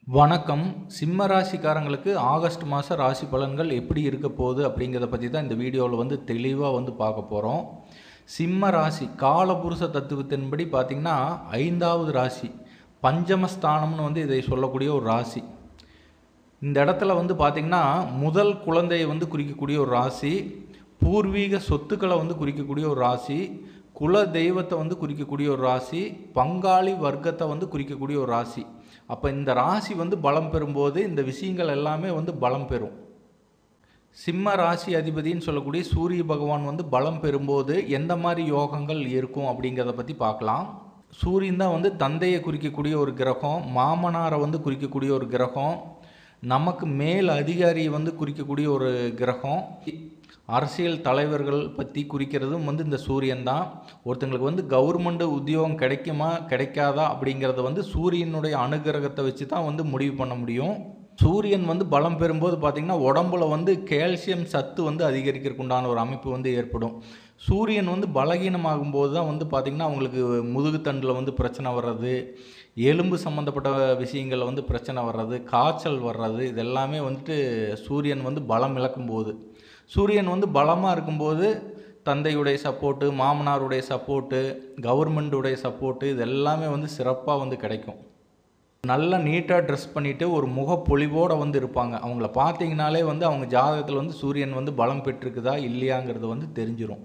வணக்கம் சிம்ம ராசிக்காரங்களுக்கு ஆகஸ்ட் மாத ராசி பலன்கள் எப்படி இருக்க போகுது அப்படிங்கிறத பற்றி தான் இந்த வீடியோவில் வந்து தெளிவாக வந்து பார்க்க போகிறோம் சிம்ம ராசி காலபுருஷ தத்துவத்தின்படி பார்த்திங்கன்னா ஐந்தாவது ராசி பஞ்சமஸ்தானம்னு வந்து இதை சொல்லக்கூடிய ஒரு ராசி இந்த இடத்துல வந்து பார்த்திங்கன்னா முதல் குழந்தையை வந்து குறிக்கக்கூடிய ஒரு ராசி பூர்வீக சொத்துக்களை வந்து குறிக்கக்கூடிய ஒரு ராசி குல தெய்வத்தை வந்து குறிக்கக்கூடிய ஒரு ராசி பங்காளி வர்க்கத்தை வந்து குறிக்கக்கூடிய ஒரு ராசி அப்போ இந்த ராசி வந்து பலம் பெறும்போது இந்த விஷயங்கள் எல்லாமே வந்து பலம் பெறும் சிம்ம ராசி அதிபதின்னு சொல்லக்கூடிய சூரிய பகவான் வந்து பலம் பெறும்போது எந்த மாதிரி யோகங்கள் இருக்கும் அப்படிங்கிறத பற்றி பார்க்கலாம் சூரியன் தான் வந்து தந்தையை குறிக்கக்கூடிய ஒரு கிரகம் மாமனாரை வந்து குறிக்கக்கூடிய ஒரு கிரகம் நமக்கு மேல் அதிகாரியை வந்து குறிக்கக்கூடிய ஒரு கிரகம் அரசியல் தலைவர்கள் பற்றி குறிக்கிறதும் வந்து இந்த சூரியன் தான் ஒருத்தங்களுக்கு வந்து கவர்மெண்ட் உத்தியோகம் கிடைக்குமா கிடைக்காதா அப்படிங்கிறத வந்து சூரியனுடைய அனுகிரகத்தை வச்சு தான் வந்து முடிவு பண்ண முடியும் சூரியன் வந்து பலம் பெறும்போது பார்த்திங்கன்னா உடம்புல வந்து கால்சியம் சத்து வந்து அதிகரிக்கிறதுக்கு உண்டான ஒரு அமைப்பு வந்து ஏற்படும் சூரியன் வந்து பலகீனமாகும் போது தான் வந்து பார்த்திங்கன்னா அவங்களுக்கு முதுகுத்தண்டில் வந்து பிரச்சனை வர்றது எலும்பு சம்மந்தப்பட்ட விஷயங்களில் வந்து பிரச்சனை வர்றது காய்ச்சல் வர்றது இது எல்லாமே வந்துட்டு சூரியன் வந்து பலம் இழக்கும் போது சூரியன் வந்து பலமாக இருக்கும்போது தந்தையுடைய சப்போர்ட்டு மாமனாருடைய சப்போர்ட்டு கவர்மெண்ட்டுடைய சப்போர்ட்டு இது எல்லாமே வந்து சிறப்பாக வந்து கிடைக்கும் நல்லா நீட்டாக ட்ரெஸ் பண்ணிவிட்டு ஒரு முகப்பொலிவோடு வந்து இருப்பாங்க அவங்கள பார்த்தீங்கனாலே வந்து அவங்க ஜாதகத்தில் வந்து சூரியன் வந்து பலம் பெற்றிருக்குதா இல்லையாங்கிறது வந்து தெரிஞ்சிடும்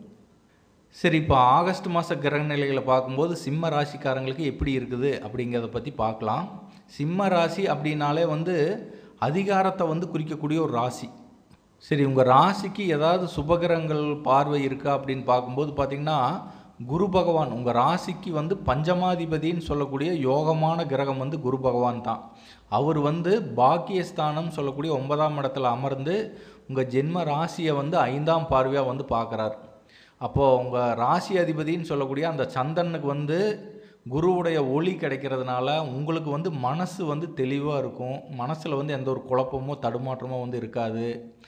சரி இப்போ ஆகஸ்ட் மாத கிரக நிலைகளை பார்க்கும்போது சிம்ம ராசிக்காரங்களுக்கு எப்படி இருக்குது அப்படிங்கிறத பற்றி பார்க்கலாம் சிம்ம ராசி அப்படின்னாலே வந்து அதிகாரத்தை வந்து குறிக்கக்கூடிய ஒரு ராசி சரி உங்கள் ராசிக்கு ஏதாவது சுபகிரகங்கள் பார்வை இருக்கா அப்படின்னு பார்க்கும்போது பார்த்திங்கன்னா குரு பகவான் உங்கள் ராசிக்கு வந்து பஞ்சமாதிபதின்னு சொல்லக்கூடிய யோகமான கிரகம் வந்து குரு பகவான் தான் அவர் வந்து பாக்கியஸ்தானம் சொல்லக்கூடிய ஒன்பதாம் இடத்துல அமர்ந்து உங்கள் ஜென்ம ராசியை வந்து ஐந்தாம் பார்வையாக வந்து பார்க்குறார் அப்போது உங்கள் ராசி அதிபதின்னு சொல்லக்கூடிய அந்த சந்தனுக்கு வந்து குருவுடைய ஒளி கிடைக்கிறதுனால உங்களுக்கு வந்து மனசு வந்து தெளிவாக இருக்கும் மனசில் வந்து எந்த ஒரு குழப்பமோ தடுமாற்றமோ வந்து இருக்காது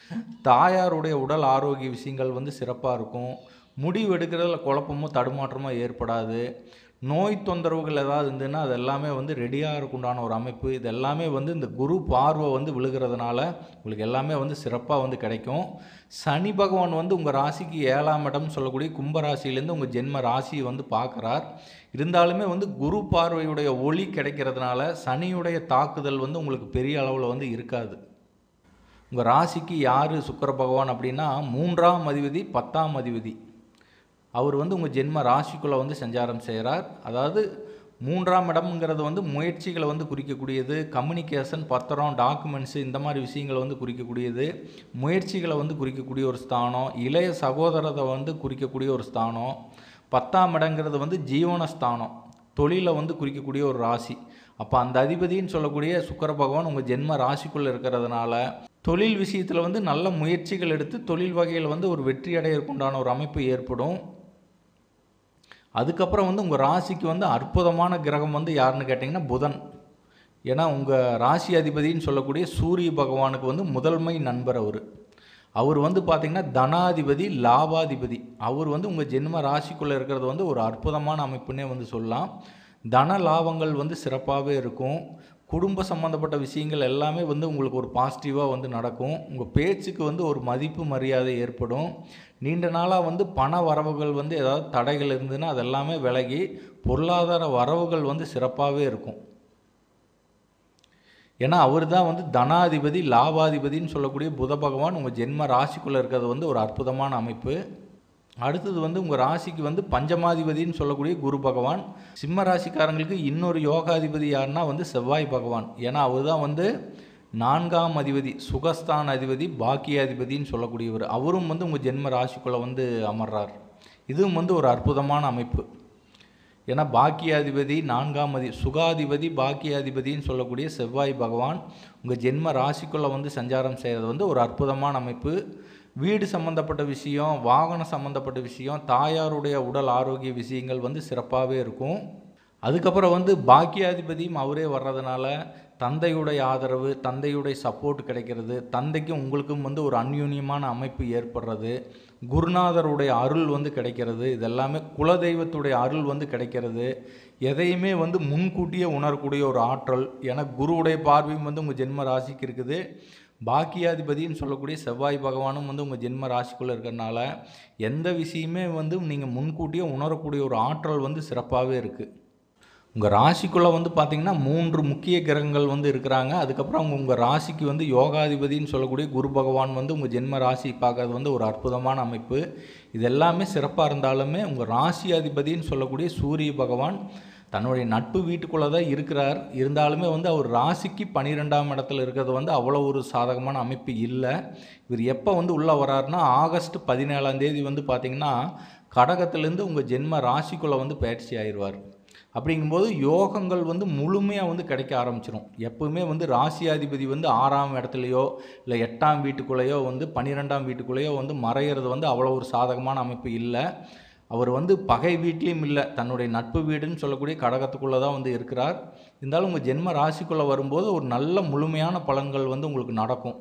தாயாருடைய உடல் ஆரோக்கிய விஷயங்கள் வந்து சிறப்பாக இருக்கும் முடிவு எடுக்கிறதுல குழப்பமோ தடுமாற்றமோ ஏற்படாது நோய் தொந்தரவுகள் ஏதாவது இருந்ததுன்னா அது எல்லாமே வந்து ரெடியாக இருக்குண்டான ஒரு அமைப்பு இது எல்லாமே வந்து இந்த குரு பார்வை வந்து விழுகிறதுனால உங்களுக்கு எல்லாமே வந்து சிறப்பாக வந்து கிடைக்கும் சனி பகவான் வந்து உங்கள் ராசிக்கு ஏழாம் இடம் சொல்லக்கூடிய கும்பராசிலேருந்து உங்கள் ஜென்ம ராசியை வந்து பார்க்குறார் இருந்தாலுமே வந்து குரு பார்வையுடைய ஒளி கிடைக்கிறதுனால சனியுடைய தாக்குதல் வந்து உங்களுக்கு பெரிய அளவில் வந்து இருக்காது உங்கள் ராசிக்கு யார் சுக்கர பகவான் அப்படின்னா மூன்றாம் அதிபதி பத்தாம் அதிபதி அவர் வந்து உங்கள் ஜென்ம ராசிக்குள்ளே வந்து சஞ்சாரம் செய்கிறார் அதாவது மூன்றாம் இடம்ங்கிறது வந்து முயற்சிகளை வந்து குறிக்கக்கூடியது கம்யூனிகேஷன் பத்திரம் டாக்குமெண்ட்ஸு இந்த மாதிரி விஷயங்களை வந்து குறிக்கக்கூடியது முயற்சிகளை வந்து குறிக்கக்கூடிய ஒரு ஸ்தானம் இளைய சகோதரத்தை வந்து குறிக்கக்கூடிய ஒரு ஸ்தானம் பத்தாம் இடங்கிறது வந்து ஜீவனஸ்தானம் தொழிலை வந்து குறிக்கக்கூடிய ஒரு ராசி அப்போ அந்த அதிபதின்னு சொல்லக்கூடிய சுக்கர பகவான் உங்கள் ஜென்ம ராசிக்குள்ளே இருக்கிறதுனால தொழில் விஷயத்தில் வந்து நல்ல முயற்சிகள் எடுத்து தொழில் வகையில் வந்து ஒரு வெற்றி அடையறக்குண்டான ஒரு அமைப்பு ஏற்படும் அதுக்கப்புறம் வந்து உங்கள் ராசிக்கு வந்து அற்புதமான கிரகம் வந்து யாருன்னு கேட்டிங்கன்னா புதன் ஏன்னா உங்கள் ராசி அதிபதின்னு சொல்லக்கூடிய சூரிய பகவானுக்கு வந்து முதன்மை நண்பர் அவர் அவர் வந்து பார்த்திங்கன்னா தனாதிபதி லாபாதிபதி அவர் வந்து உங்கள் ஜென்ம ராசிக்குள்ளே இருக்கிறது வந்து ஒரு அற்புதமான அமைப்புன்னே வந்து சொல்லலாம் தன லாபங்கள் வந்து சிறப்பாகவே இருக்கும் குடும்ப சம்மந்தப்பட்ட விஷயங்கள் எல்லாமே வந்து உங்களுக்கு ஒரு பாசிட்டிவாக வந்து நடக்கும் உங்கள் பேச்சுக்கு வந்து ஒரு மதிப்பு மரியாதை ஏற்படும் நீண்ட நாளாக வந்து பண வரவுகள் வந்து ஏதாவது தடைகள் இருந்ததுன்னா அதெல்லாமே விலகி பொருளாதார வரவுகள் வந்து சிறப்பாகவே இருக்கும் ஏன்னா அவர் தான் வந்து தனாதிபதி லாபாதிபதின்னு சொல்லக்கூடிய புத பகவான் உங்கள் ஜென்ம ராசிக்குள்ளே இருக்கிறது வந்து ஒரு அற்புதமான அமைப்பு அடுத்தது வந்து உங்கள் ராசிக்கு வந்து பஞ்சமாதிபதின்னு சொல்லக்கூடிய குரு பகவான் சிம்ம ராசிக்காரங்களுக்கு இன்னொரு யோகாதிபதி யாருன்னா வந்து செவ்வாய் பகவான் ஏன்னா அவர் தான் வந்து நான்காம் அதிபதி சுகஸ்தான் அதிபதி பாக்கியாதிபதின்னு சொல்லக்கூடியவர் அவரும் வந்து உங்கள் ஜென்ம ராசிக்குள்ளே வந்து அமர்றார் இதுவும் வந்து ஒரு அற்புதமான அமைப்பு ஏன்னா பாக்கியாதிபதி நான்காம் அதி சுகாதிபதி பாக்கியாதிபதின்னு சொல்லக்கூடிய செவ்வாய் பகவான் உங்கள் ஜென்ம ராசிக்குள்ளே வந்து சஞ்சாரம் செய்கிறது வந்து ஒரு அற்புதமான அமைப்பு வீடு சம்மந்தப்பட்ட விஷயம் வாகனம் சம்மந்தப்பட்ட விஷயம் தாயாருடைய உடல் ஆரோக்கிய விஷயங்கள் வந்து சிறப்பாகவே இருக்கும் அதுக்கப்புறம் வந்து பாக்கியாதிபதியும் அவரே வர்றதுனால தந்தையுடைய ஆதரவு தந்தையுடைய சப்போர்ட் கிடைக்கிறது தந்தைக்கும் உங்களுக்கும் வந்து ஒரு அந்யூன்யமான அமைப்பு ஏற்படுறது குருநாதருடைய அருள் வந்து கிடைக்கிறது இதெல்லாமே குலதெய்வத்துடைய அருள் வந்து கிடைக்கிறது எதையுமே வந்து முன்கூட்டியே உணரக்கூடிய ஒரு ஆற்றல் ஏன்னா குருவுடைய பார்வையும் வந்து உங்கள் ஜென்ம ராசிக்கு இருக்குது பாக்கியாதிபதின்னு சொல்லக்கூடிய செவ்வாய் பகவானும் வந்து உங்கள் ஜென்ம ராசிக்குள்ளே இருக்கிறனால எந்த விஷயமே வந்து நீங்கள் முன்கூட்டியே உணரக்கூடிய ஒரு ஆற்றல் வந்து சிறப்பாகவே இருக்குது உங்கள் ராசிக்குள்ளே வந்து பார்த்திங்கன்னா மூன்று முக்கிய கிரகங்கள் வந்து இருக்கிறாங்க அதுக்கப்புறம் அவங்க உங்கள் ராசிக்கு வந்து யோகாதிபதின்னு சொல்லக்கூடிய குரு பகவான் வந்து உங்கள் ஜென்ம ராசி பார்க்கறது வந்து ஒரு அற்புதமான அமைப்பு இது எல்லாமே சிறப்பாக இருந்தாலுமே உங்கள் ராசி அதிபதின்னு சொல்லக்கூடிய சூரிய பகவான் தன்னுடைய நட்பு வீட்டுக்குள்ளே தான் இருக்கிறார் இருந்தாலுமே வந்து அவர் ராசிக்கு பன்னிரெண்டாம் இடத்துல இருக்கிறது வந்து அவ்வளோ ஒரு சாதகமான அமைப்பு இல்லை இவர் எப்போ வந்து உள்ளே வராருன்னா ஆகஸ்ட் பதினேழாம் தேதி வந்து பார்த்திங்கன்னா கடகத்திலேருந்து உங்கள் ஜென்ம ராசிக்குள்ளே வந்து பயிற்சி ஆயிடுவார் அப்படிங்கும்போது யோகங்கள் வந்து முழுமையாக வந்து கிடைக்க ஆரம்பிச்சிடும் எப்பவுமே வந்து ராசியாதிபதி வந்து ஆறாம் இடத்துலையோ இல்லை எட்டாம் வீட்டுக்குள்ளேயோ வந்து பன்னிரெண்டாம் வீட்டுக்குள்ளேயோ வந்து மறையிறது வந்து அவ்வளோ ஒரு சாதகமான அமைப்பு இல்லை அவர் வந்து பகை வீட்லேயும் இல்லை தன்னுடைய நட்பு வீடுன்னு சொல்லக்கூடிய கடகத்துக்குள்ளே தான் வந்து இருக்கிறார் இருந்தாலும் உங்கள் ஜென்ம ராசிக்குள்ளே வரும்போது ஒரு நல்ல முழுமையான பலன்கள் வந்து உங்களுக்கு நடக்கும்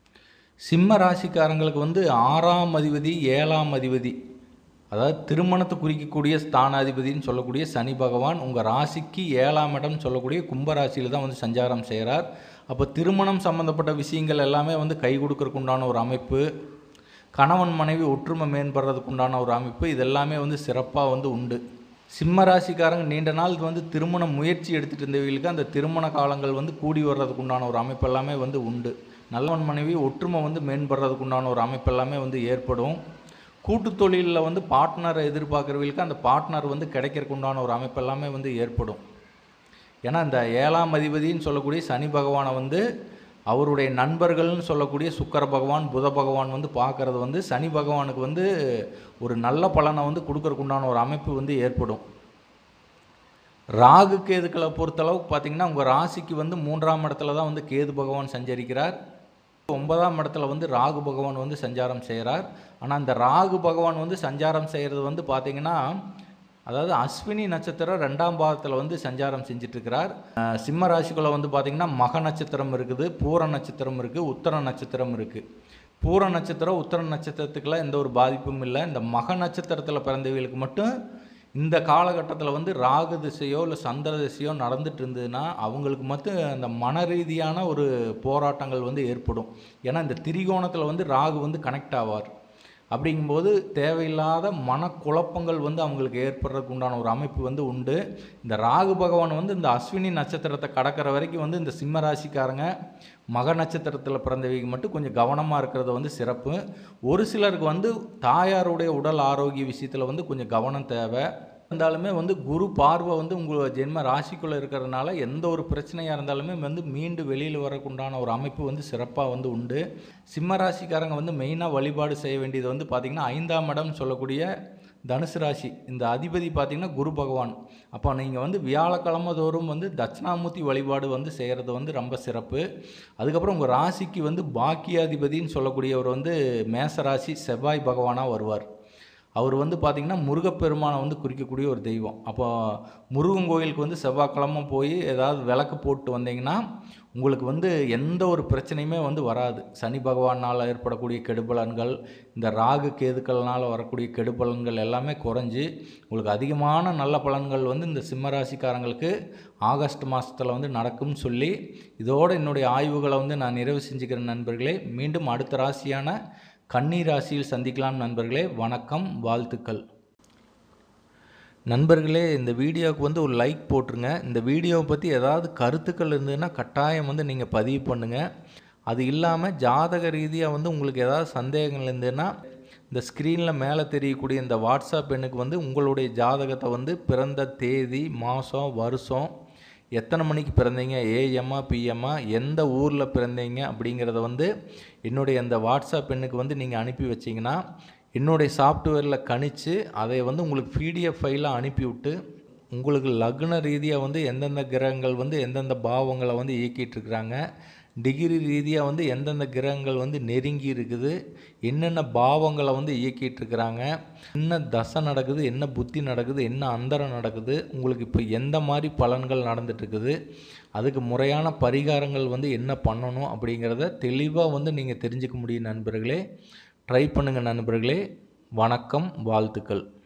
சிம்ம ராசிக்காரங்களுக்கு வந்து ஆறாம் அதிபதி ஏழாம் அதிபதி அதாவது திருமணத்தை குறிக்கக்கூடிய ஸ்தானாதிபதின்னு சொல்லக்கூடிய சனி பகவான் உங்கள் ராசிக்கு ஏழாம் இடம் சொல்லக்கூடிய கும்பராசியில் தான் வந்து சஞ்சாரம் செய்கிறார் அப்போ திருமணம் சம்மந்தப்பட்ட விஷயங்கள் எல்லாமே வந்து கை கொடுக்கறதுக்கு உண்டான ஒரு அமைப்பு கணவன் மனைவி ஒற்றுமை மேம்படுறதுக்கு உண்டான ஒரு அமைப்பு இது எல்லாமே வந்து சிறப்பாக வந்து உண்டு சிம்ம ராசிக்காரங்க நீண்ட நாள் வந்து திருமண முயற்சி எடுத்துகிட்டு இருந்தவங்களுக்கு அந்த திருமண காலங்கள் வந்து கூடி வர்றதுக்கு உண்டான ஒரு அமைப்பு எல்லாமே வந்து உண்டு நல்லவன் மனைவி ஒற்றுமை வந்து மேம்படுறதுக்கு உண்டான ஒரு அமைப்பு எல்லாமே வந்து ஏற்படும் கூட்டு தொழிலில் வந்து பார்ட்னரை எதிர்பார்க்குறவங்களுக்கு அந்த பார்ட்னர் வந்து கிடைக்கிறதுக்கு உண்டான ஒரு அமைப்பு எல்லாமே வந்து ஏற்படும் ஏன்னா இந்த ஏழாம் அதிபதின்னு சொல்லக்கூடிய சனி பகவானை வந்து அவருடைய நண்பர்கள்னு சொல்லக்கூடிய சுக்கர பகவான் புத பகவான் வந்து பார்க்கறது வந்து சனி பகவானுக்கு வந்து ஒரு நல்ல பலனை வந்து கொடுக்கறதுக்கு உண்டான ஒரு அமைப்பு வந்து ஏற்படும் ராகு கேதுக்களை பொறுத்தளவுக்கு பார்த்தீங்கன்னா உங்கள் ராசிக்கு வந்து மூன்றாம் இடத்துல தான் வந்து கேது பகவான் சஞ்சரிக்கிறார் ஒன்பதாம் இடத்துல வந்து ராகு பகவான் வந்து சஞ்சாரம் செய்கிறார் ஆனால் அந்த ராகு பகவான் வந்து சஞ்சாரம் செய்கிறது வந்து பார்த்தீங்கன்னா அதாவது அஸ்வினி நட்சத்திரம் ரெண்டாம் பாதத்தில் வந்து சஞ்சாரம் செஞ்சிட்ருக்கிறார் சிம்ம ராசிக்குள்ளே வந்து பார்த்திங்கன்னா மக நட்சத்திரம் இருக்குது பூர நட்சத்திரம் இருக்குது உத்தர நட்சத்திரம் இருக்குது பூர நட்சத்திரம் உத்தர நட்சத்திரத்துக்கெல்லாம் எந்த ஒரு பாதிப்பும் இல்லை இந்த மக நட்சத்திரத்தில் பிறந்தவங்களுக்கு மட்டும் இந்த காலகட்டத்தில் வந்து ராகு திசையோ இல்லை சந்திர திசையோ நடந்துட்டு இருந்ததுன்னா அவங்களுக்கு மட்டும் அந்த மன ரீதியான ஒரு போராட்டங்கள் வந்து ஏற்படும் ஏன்னா இந்த திரிகோணத்தில் வந்து ராகு வந்து கனெக்ட் ஆவார் அப்படிங்கும்போது தேவையில்லாத மனக்குழப்பங்கள் வந்து அவங்களுக்கு ஏற்படுறதுக்கு உண்டான ஒரு அமைப்பு வந்து உண்டு இந்த ராகு பகவான் வந்து இந்த அஸ்வினி நட்சத்திரத்தை கடக்கிற வரைக்கும் வந்து இந்த சிம்ம ராசிக்காரங்க மக நட்சத்திரத்தில் பிறந்தவங்க மட்டும் கொஞ்சம் கவனமாக இருக்கிறது வந்து சிறப்பு ஒரு சிலருக்கு வந்து தாயாருடைய உடல் ஆரோக்கிய விஷயத்தில் வந்து கொஞ்சம் கவனம் தேவை இருந்தாலுமே வந்து குரு பார்வை வந்து உங்கள் ஜென்ம ராசிக்குள்ளே இருக்கிறதுனால எந்த ஒரு பிரச்சனையாக இருந்தாலுமே வந்து மீண்டு வெளியில் வரக்குண்டான ஒரு அமைப்பு வந்து சிறப்பாக வந்து உண்டு சிம்ம ராசிக்காரங்க வந்து மெயினாக வழிபாடு செய்ய வேண்டியது வந்து பார்த்திங்கன்னா ஐந்தாம் இடம் சொல்லக்கூடிய தனுசு ராசி இந்த அதிபதி பார்த்திங்கன்னா குரு பகவான் அப்போ நீங்கள் வந்து வியாழக்கிழமை தோறும் வந்து தட்சிணாமூர்த்தி வழிபாடு வந்து செய்கிறது வந்து ரொம்ப சிறப்பு அதுக்கப்புறம் உங்கள் ராசிக்கு வந்து பாக்கியாதிபதின்னு சொல்லக்கூடியவர் வந்து மேச ராசி செவ்வாய் பகவானாக வருவார் அவர் வந்து பார்த்திங்கன்னா முருகப்பெருமானை வந்து குறிக்கக்கூடிய ஒரு தெய்வம் அப்போ முருகன் கோயிலுக்கு வந்து செவ்வாய்க்கிழமை போய் ஏதாவது விளக்கு போட்டு வந்தீங்கன்னா உங்களுக்கு வந்து எந்த ஒரு பிரச்சனையுமே வந்து வராது சனி பகவானால் ஏற்படக்கூடிய கெடுபலன்கள் இந்த ராகு கேதுக்கள்னால் வரக்கூடிய கெடுபலன்கள் எல்லாமே குறைஞ்சி உங்களுக்கு அதிகமான நல்ல பலன்கள் வந்து இந்த சிம்ம ராசிக்காரங்களுக்கு ஆகஸ்ட் மாதத்தில் வந்து நடக்கும்னு சொல்லி இதோடு என்னுடைய ஆய்வுகளை வந்து நான் நிறைவு செஞ்சுக்கிறேன் நண்பர்களே மீண்டும் அடுத்த ராசியான கன்னி ராசியில் சந்திக்கலாம் நண்பர்களே வணக்கம் வாழ்த்துக்கள் நண்பர்களே இந்த வீடியோவுக்கு வந்து ஒரு லைக் போட்டுருங்க இந்த வீடியோவை பற்றி ஏதாவது கருத்துக்கள் இருந்ததுன்னா கட்டாயம் வந்து நீங்கள் பதிவு பண்ணுங்கள் அது இல்லாமல் ஜாதக ரீதியாக வந்து உங்களுக்கு ஏதாவது சந்தேகங்கள் இருந்ததுன்னா இந்த ஸ்க்ரீனில் மேலே தெரியக்கூடிய இந்த வாட்ஸ்அப் எண்ணுக்கு வந்து உங்களுடைய ஜாதகத்தை வந்து பிறந்த தேதி மாதம் வருஷம் எத்தனை மணிக்கு பிறந்தீங்க ஏஎம்மா பிஎம்மா எந்த ஊரில் பிறந்தீங்க அப்படிங்கிறத வந்து என்னுடைய அந்த வாட்ஸ்அப் எண்ணுக்கு வந்து நீங்கள் அனுப்பி வச்சிங்கன்னா என்னுடைய சாஃப்ட்வேரில் கணிச்சு அதை வந்து உங்களுக்கு பிடிஎஃப் ஃபைலாக அனுப்பிவிட்டு உங்களுக்கு லக்ன ரீதியாக வந்து எந்தெந்த கிரகங்கள் வந்து எந்தெந்த பாவங்களை வந்து இயக்கிட்டு இருக்கிறாங்க டிகிரி ரீதியாக வந்து எந்தெந்த கிரகங்கள் வந்து நெருங்கி இருக்குது என்னென்ன பாவங்களை வந்து இயக்கிட்டு இருக்கிறாங்க என்ன தசை நடக்குது என்ன புத்தி நடக்குது என்ன அந்தரம் நடக்குது உங்களுக்கு இப்போ எந்த மாதிரி பலன்கள் நடந்துட்டு இருக்குது அதுக்கு முறையான பரிகாரங்கள் வந்து என்ன பண்ணணும் அப்படிங்கிறத தெளிவாக வந்து நீங்கள் தெரிஞ்சுக்க முடியும் நண்பர்களே ட்ரை பண்ணுங்கள் நண்பர்களே வணக்கம் வாழ்த்துக்கள்